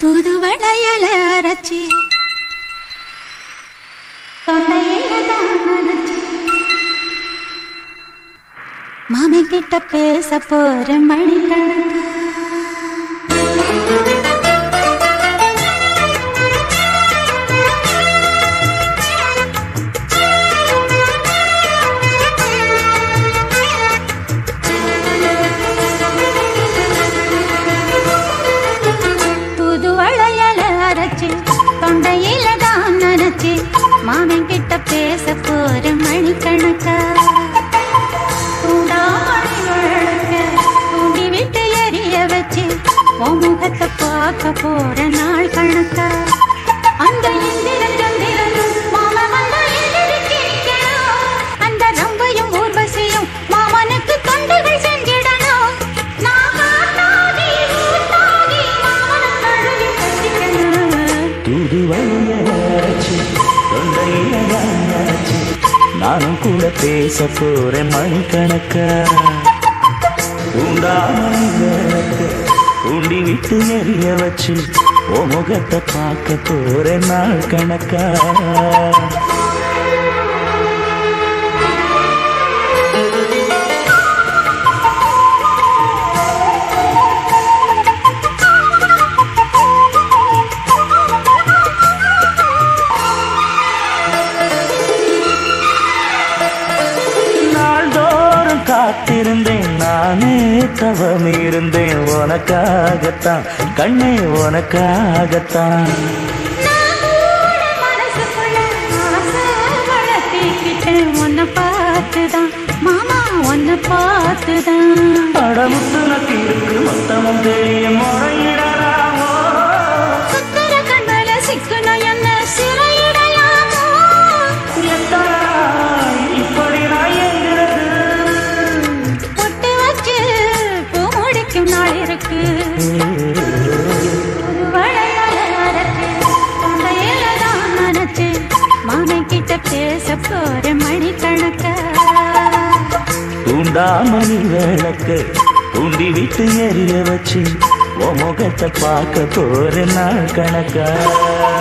தூது வளையல அரைச்சி தொண்டையில தான் நனைச்சி மாமன் கிட்ட பேச போற மணிக்கணக்கா புது வளையல அரைச்சு தொண்டையில தான் நனைச்சு மாமன் கிட்ட பேச போற மணிக்கணக்கா சூடாமணி விளக்க தூண்டி விட்டு எரிய வச்சு உன் முகத்தை பார்க்க போற நாள் கணக்கா அந்த இந்திரன் சந்திரனும் மாமா வந்தா எழுதி கேட்கணும். அந்த ரம்பையும் ஊர்வசியும் மாமனுக்கு தொண்டுகள் செஞ்சிடணும் நான் காத்தாகி ஊத்தாகி மாமனை தழுவி கட்டிக்கணும் தூது வழியச்சு தொண்டையில வாயாச்சு நானும் கூட பேச போறேன் மணிக்கணக்கா உண்டாமணி விளக்கு உண்டி விட்டு எரிய வச்சு ஓ முகத்தை பார்க்க போறேன் நாள் கணக்கா நாள்தோறும் காத்திருந்தேன் நானே தவம் இருந்தேன் உனக்காகத்தான் கண்ணே உனக்காகத்தான் நான் கூட மனசுக்குள்ள ஆசை வளர்த்திக்கிட்டேன் உன்னை பார்த்துதான் மாமா உன்னை பார்த்துதான் படமுத்துனக்கு இருக்கு மொத்தமும் தெரியும் முறையிடலாமோ சுத்தர கண்மல சிக்கன என்ன சிறையிடையாமோ எத்தனை நாள் இப்படி நான் எங்கிறது பொட்டு வச்சு பூ முடிக்கும் நாள் இருக்கு ஒரு வளையல அரைச்சு, தொண்டையில தான் நனைச்சு, மாமன் கிட்ட பேச போற மணிக்கணக்கா தூண்டாமணி விளக்கு தூண்டி விட்டு எரிய வச்சு உன் முகத்தை பார்க்க போற நாள் கணக்கா